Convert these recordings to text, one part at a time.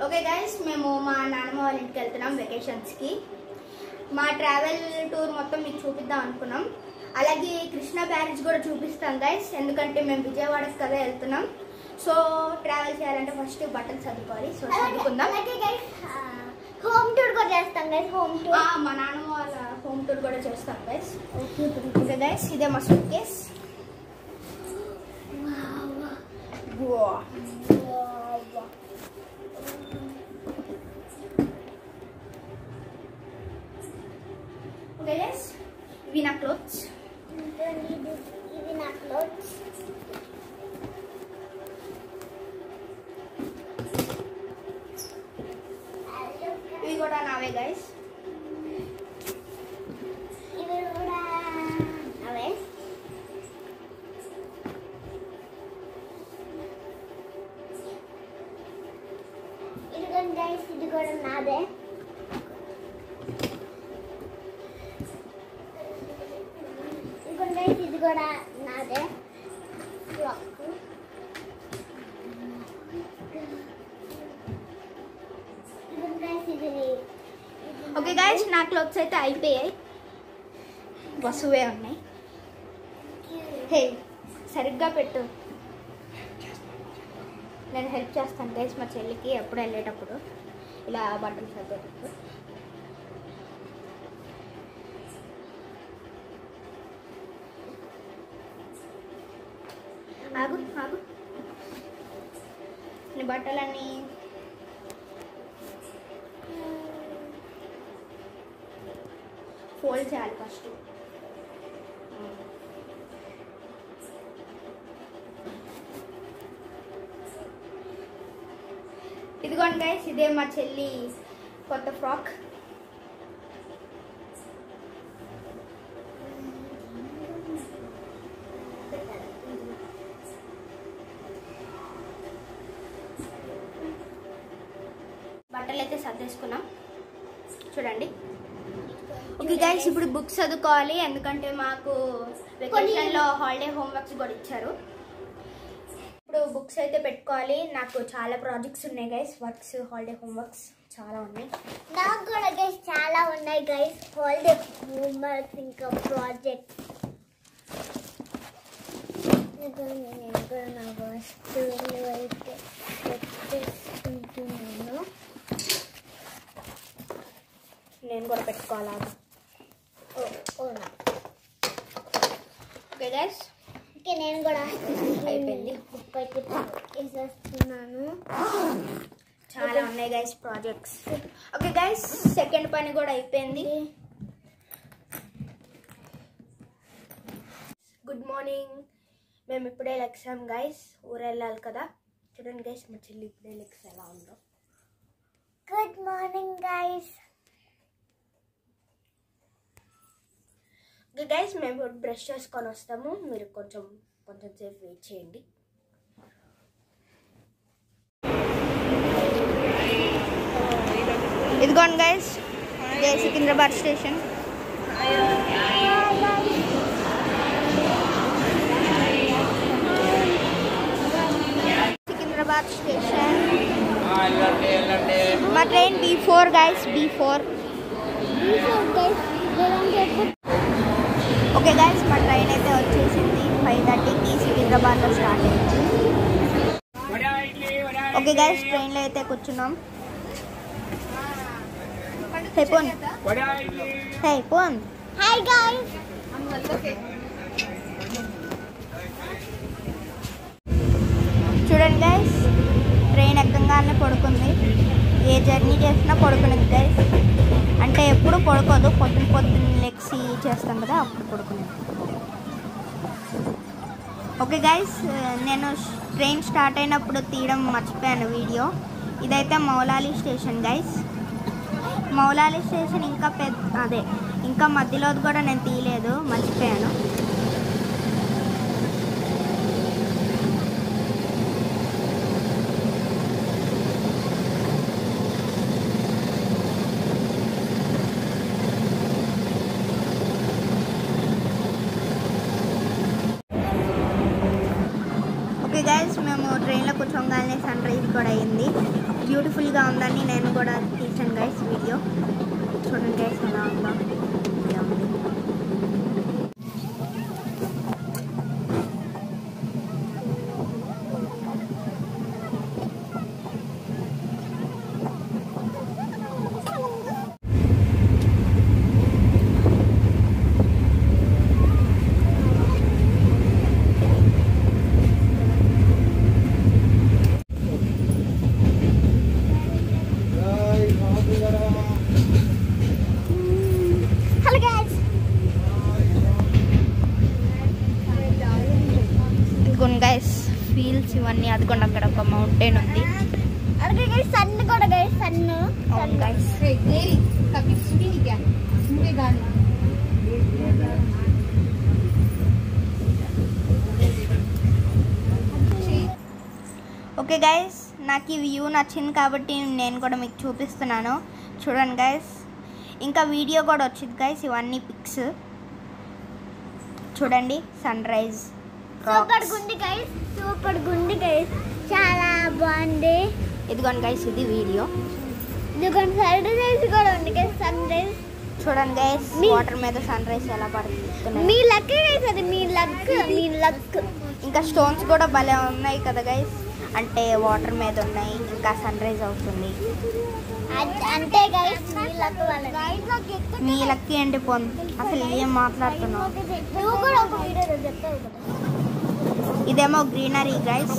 Okay guys మేము మా నాన్నమ్మ వాళ్ళ ఇంటికి వెళ్తున్నాం వెకేషన్స్కి మా ట్రావెల్ టూర్ మొత్తం మీకు చూపిద్దాం అనుకున్నాం అలాగే కృష్ణా బ్యారేజ్ కూడా చూపిస్తాం గైస్ ఎందుకంటే మేము విజయవాడకి కదా వెళ్తున్నాం సో ట్రావెల్ చేయాలంటే ఫస్ట్ బట్టలు చదువుకోవాలి సో చదువుకుందాం అలాగే గైస్ హోమ్ టూర్ కూడా చేస్తాం గైస్ హోమ్ ఆ, టూర్ మా నాన్నమ్మ వాళ్ళ హోమ్ టూర్ కూడా చేస్తాం గైస్ ఓకే గైస్ ఇదే మా సూట్ కేస్ ఓకే గైస్ ఇవి నా క్లోత్స్ ఇది నా క్లోత్స్ ఇవి కూడా నావే గైస్ ఇవి కూడా అవే ఇదిగోండి గైస్ ఇది కూడా నాదే ఇదిగోండి గైస్ ఇది కూడా నాదే ఫ్రాక్ ఇదిగోండి గైస్ ఇది ఓకే గైస్ నా క్లోత్స్ అయితే అయిపోయాయి వసువే ఉన్నాయి హే సరిగ్గా పెట్టు నేను హెల్ప్ చేస్తాను గైస్ మా చెల్లికి ఎప్పుడు వెళ్ళేటప్పుడు ఇలా బట్టలు సర్దేటప్పుడు ఆగు ఆగు నీ బట్టలన్నీ ఫోల్డ్ చేయాలి ఫస్ట్ ఇదిగోండి గైస్ ఇదే మా చెల్లి కొత్త ఫ్రాక్ బట్టలు అయితే సర్దేసుకున్నాం చూడండి ఓకే గైస్ ఇప్పుడు బుక్స్ చదువుకోవాలి ఎందుకంటే మాకు వెకేషన్ లో హాలిడే హోంవర్క్స్ కూడా ఇచ్చారు ఇప్పుడు బుక్స్ అయితే పెట్టుకోవాలి నాకు చాలా ప్రాజెక్ట్స్ ఉన్నాయి గైస్ వర్క్స్ హాలిడే హోంవర్క్స్ చాలా ఉన్నాయి నాకు కూడా గైస్ చాలా ఉన్నాయి గైస్ హాలిడే హోంవర్క్ ఇంకా ప్రాజెక్ట్ నేను కూడా నా వస్తువులు అయితే పెట్టేసుకుంటున్నాను నేను కూడా పెట్టుకోవాలా ఓ ఓనా ఓకే గైస్ ఓకే నేను కూడా అయిపోయింది. బుక్ అయితే వేసేస్తున్నాను చాలా ఉన్నాయి guys projects okay guys second పని కూడా అయిపోయింది గుడ్ మార్నింగ్ మేము ఇప్పుడే లెక్సాం గైస్ ఊరు వెళ్ళాలి కదా చూడండి గైస్ మా చెల్లి ఇప్పుడే లెక్స్ ఎలా ఉందో good morning guys okay guys మేము ఇప్పుడు బ్రష్ చేసుకొని వస్తాము మీరు కొంచెం కొంచెం సేపు వెయిట్ చేయండి ఇదిగోండి గైస్ ఇదే సికింద్రాబాద్ స్టేషన్ సికింద్రాబాద్ స్టేషన్ మా train B four guys B four okay guys మా ట్రైన్ అయితే వచ్చేసింది ఫైవ్ థర్టీకి సికింద్రాబాద్లో స్టార్ట్ అయింది ఓకే గైస్ ట్రైన్లో అయితే కూర్చున్నాం హే పోన్ హే పోన్ హాయ్ గైస్ చూడండి గైస్ ట్రైన్ ఎక్కగానే పడుకుంది ఏ జర్నీ చేసినా పడుకునేది గైస్ అంటే ఎప్పుడు పడుకోదు పొద్దున పొద్దున్న లెక్సి చేస్తాం కదా అప్పుడు పడుకునేది ఓకే గైస్ నేను ట్రైన్ స్టార్ట్ అయినప్పుడు తీయడం మర్చిపోయాను వీడియో ఇదైతే Moula Ali station guys Moula Ali station ఇంకా పెద్ద అదే ఇంకా మధ్యలోది కూడా నేను తీయలేదు మర్చిపోయాను ఓకే గైస్ మేము మేము ట్రైన్లో కూర్చోగానే సన్ రైజ్ కూడా అయింది బ్యూటిఫుల్గా ఉందని నేను కూడా తీసాను గైస్ వీడియో చూడండి గైస్ ఎలా ఉందో ఇలా ఉంది హలో గైస్ ఇదిగోండి గైస్ ఫీల్స్ ఇవన్నీ అదిగోండి అక్కడ ఒక మౌంటైన్ ఉంది అలాగే గైస్ సన్ కూడా గైస్ సన్ అవును గైస్ ఓకే గైస్ నాకు ఈ వ్యూ నచ్చింది కాబట్టి నేను కూడా మీకు చూపిస్తున్నాను చూడండి గైస్ ఇంకా వీడియో కూడా వచ్చింది గైస్ ఇవన్నీ పిక్స్ చూడండి సన్ రైజ్ సూపర్ గుండి గైస్ సూపర్ గుండి గైస్ చాలా బాగుంది ఇదిగోండి గైస్ ఇది వీడియో ఇదిగోండి సైడ్ రైస్ కూడా ఉంది గైస్ సన్ రైజ్ చూడండి గైస్ మీ- వాటర్ మీద సన్ రైజ్ ఎలా పడుతుంది మీ లక్ గైస్ అది మీ లక్ మీ లక్ ఇంకా స్టోన్స్ కూడా భలే ఉన్నాయి కదా గైస్ అంటే వాటర్ మీద ఉన్నాయి ఇంకా సన్ రైజ్ అవుతుంది అంటే గైస్ మీ లక్ వల్ల మీ లక్కీ అంటే పొంది అసలు ఏం మాట్లాడుతున్నావు నువ్వు కూడా ఒక వీడియో చెప్తావు కదా ఇదేమో గ్రీనరీ గైస్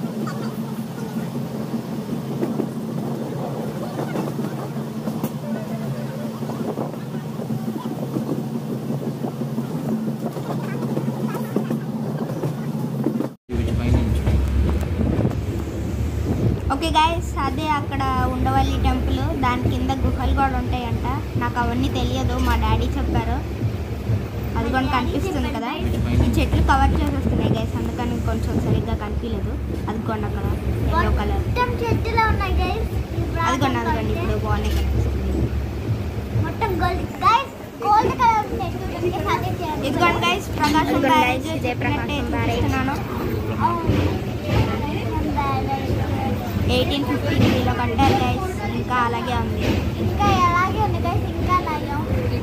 ఓకే గైస్ అదే అక్కడ ఉండవల్లి టెంపుల్ దాని కింద గుహలు కూడా ఉంటాయంట నాకు అవన్నీ తెలియదు మా డాడీ చెప్పారు అది కూడా కనిపిస్తుంది కదా ఈ చెట్లు కవర్ చేసేస్తున్నాయి గైస్ అందుకని కొంచెం సరిగ్గా కనిపించలేదు అది కూడా అక్కడ ఎల్లో కలర్ మొత్తం చెట్టులో ఉన్నాయి గైస్ అది కూడా అదిగోండి ఇప్పుడు బాగానే కనిపిస్తుంది మొత్తం గోల్డ్ గైస్ గోల్డ్ కలర్ ఉన్నాయి చూడండి అదే చేయాలి ఇదిగోండి గైస్ ప్రకాశం ఇదిగోండి బ్యారేజ్ guys, ఇదే ప్రకాశం చూపిస్తున్నాను ఎయిటీన్ ఫిఫ్టీ త్రీలో కట్టారు గైస్ ఇంకా అలాగే ఉంది ఇంకా అలాగే ఉంది గైస్ ఇంకా అలాగే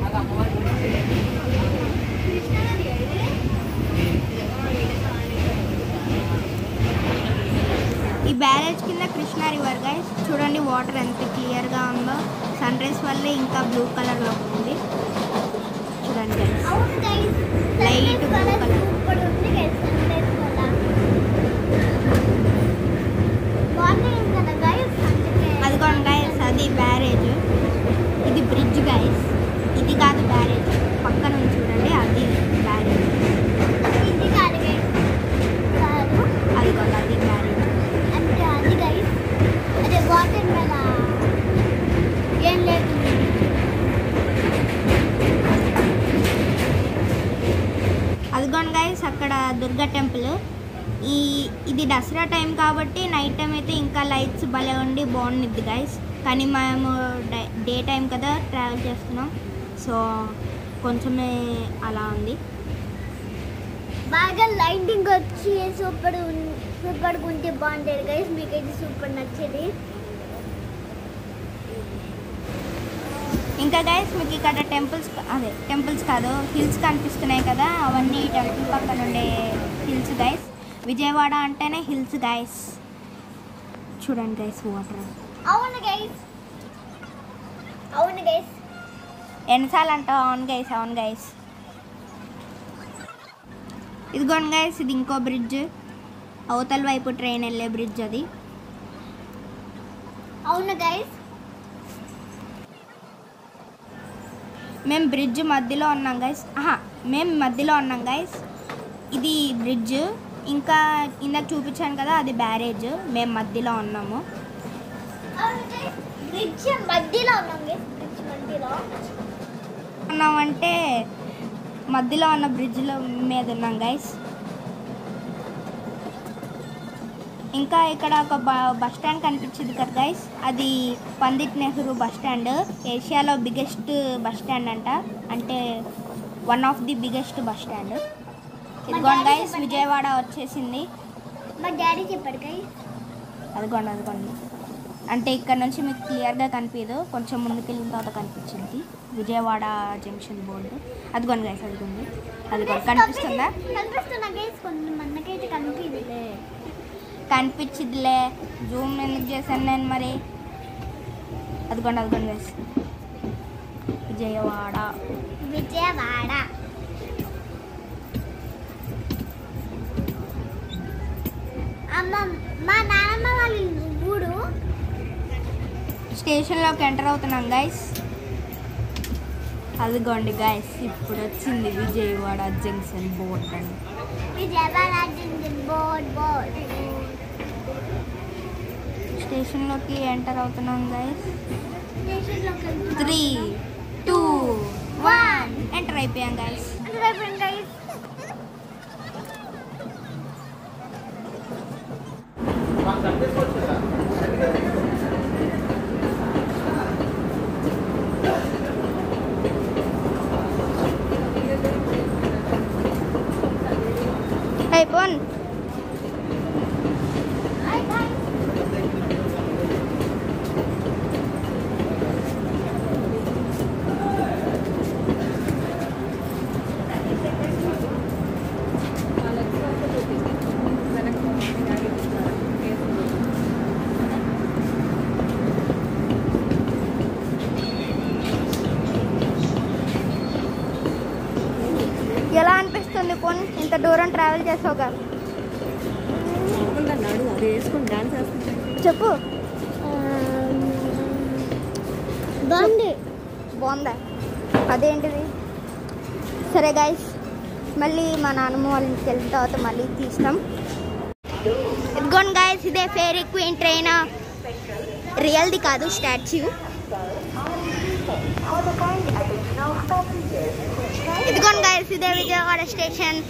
ఈ బ్యారేజ్ కింద కృష్ణా రివర్ గైస్ చూడండి వాటర్ ఎంత క్లియర్గా ఉందో సన్ రైజ్ వల్లే ఇంకా బ్లూ కలర్లో ఉంది చూడండి గైస్ అవును guys Light blue colour. Super ఉంది గైస్ సన్రైజ్ వల్ల బాగుంది కదా గైస్ అందుకే అదిగోండి గైస్ అది బ్యారేజ్ ఇది బ్రిడ్జ్ గైస్ ఇది కాదు బ్యారేజ్ పక్కన ఉంది చూడండి అది బ్యారేజ్ ఇది కాదు గైస్ కాదు అదిగోండి అది బ్యారేజ్ అంటే అది గైస్ అదే వాటర్ మీద ఏం లేదు అదిగోండి గైస్ అక్కడ దుర్గా టెంపుల్ ఈ ఇది దసరా టైం కాబట్టి నైట్ టైం అయితే ఇంకా లైట్స్ భలే ఉండి బాగుండిద్ది గైస్ కానీ మేము డే టైం కదా ట్రావెల్ చేస్తున్నాం సో కొంచెమే అలా ఉంది బాగా లైటింగ్ వచ్చి సూపర్ సూపర్ ఉంటే బాగుంటుంది గైస్ మీకు అయితే సూపర్ నచ్చేది ఇంకా గైస్ మీకు ఇక్కడ టెంపుల్స్ అదే టెంపుల్స్ కాదు హిల్స్ కనిపిస్తున్నాయి కదా అవన్నీ టెంపుల్ పక్కన ఉండే హిల్స్ గైస్ విజయవాడ అంటేనే హిల్స్ గైస్ చూడండి గైస్ వాటర్ అవును గైస్ అవును గైస్ ఎన్నిసార్లు అంటావు అవును గైస్ అవును గైస్ ఇదిగోండి గైస్ ఇది ఇంకో బ్రిడ్జ్ అవతల వైపు ట్రైన్ వెళ్ళే బ్రిడ్జ్ అది అవును గైస్ మేము బ్రిడ్జ్ మధ్యలో ఉన్నాం గైస్ ఆహా మేము మధ్యలో ఉన్నాం గైస్ ఇది బ్రిడ్జ్ ఇంకా ఇందాక చూపించాను కదా అది బ్యారేజ్ మేము మధ్యలో ఉన్నాము అవును గైస్ బ్రిడ్జ్ మధ్యలో ఉన్నాం గైస్ బ్రిడ్జ్ మధ్యలో ఉన్నామంటే మధ్యలో ఉన్న బ్రిడ్జ్లో మీద ఉన్నాం గైస్ ఇంకా ఇక్కడ ఒక బ- బస్ స్టాండ్ కనిపించింది కదా గైస్ అది పండిత్ నెహ్రూ బస్ స్టాండ్ ఏషియాలో బిగ్గెస్ట్ బస్ స్టాండ్ అంట అంటే one of the biggest bus stand ఇదిగోండి గైస్ విజయవాడ వచ్చేసింది మా డాడీ చెప్పాడు గైస్ అదిగోండి అదిగోండి అంటే ఇక్కడ నుంచి మీకు క్లియర్గా కనిపించదు కొంచెం ముందుకెళ్ళిన తర్వాత కనిపించింది విజయవాడ జంక్షన్ బోర్డు అదిగోండి గైస్ అదిగోండి అదిగోండి కనిపిస్తుందా కనిపిస్తున్నా గైస్ కొంచెం మనకైతే కనిపించదులే కనిపించిద్దిలే జూమ్ ఎందుకు చేశాను నేను మరి అదిగోండి అదిగోండి గైస్ విజయవాడ విజయవాడ అమ్మ మా నాన్నమ్మ వాళ్ళ ఊరు స్టేషన్లోకి ఎంటర్ అవుతున్నాం గైస్ అదిగోండి గైస్ ఇప్పుడు వచ్చింది విజయవాడ జంక్షన్ బోర్డ్ అండి విజయవాడ బోర్డ్ బోర్డ్ స్టేషన్లోకి ఎంటర్ అవుతున్నాం గైస్ స్టేషన్లోకి వెళ్తున్నాం. త్రీ టూ వన్ ఎంటర్ అయిపోయాం గైస్ అంటే అయిపోయింది guys. అయిపోన్ Hi, guys. ఎలా అనిపిస్తుంది పోన్ ఇంత దూరం ట్రావెల్ చేసావుగా అనుకుంటున్నాడు అది వేసుకుని డాన్స్ వేస్తుంటే చెప్పు బాగుంది బాగుందా అదేంటిది సరే గైస్ మళ్ళీ మా నాన్నమ్మ వాళ్ళ ఇంటికి వెళ్ళిన తర్వాత మళ్ళీ తీస్తాం ఇదిగోండి గైస్ ఇదే ఫేరీ క్వీన్ ట్రైన్ రియల్ది కాదు స్టాచ్యూ ఇదిగోండి గైస్ ఇదే విజయవాడ స్టేషన్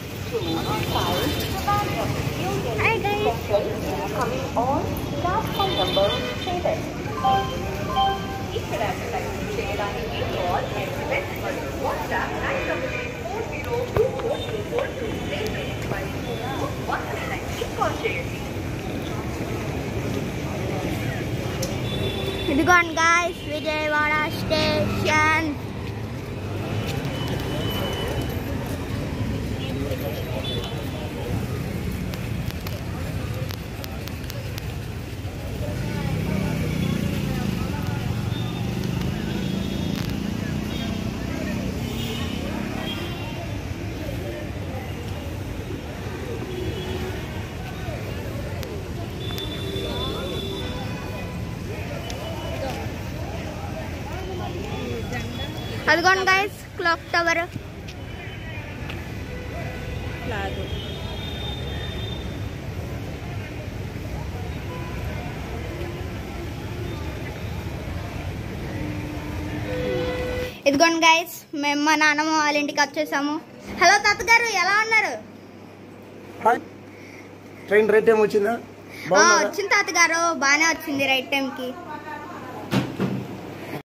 హాయ్ గైస్ ఇదిగోండి గైస్ విజయవాడ స్టేషన్ అదిగోండి గైస్ క్లాక్ టవర్ ఫ్లాగ్ ఇదిగోండి గైస్ మేము మా నాన్నమ్మ వాళ్ళ ఇంటికి వచ్చేసాము హలో తాతగారు ఎలా ఉన్నారు హాయ్ ట్రైన్ రైట్ టైం వచ్చిందా ఆ, బాగుందా వచ్చింది తాతగారు బాగానే వచ్చింది రైట్ టైంకి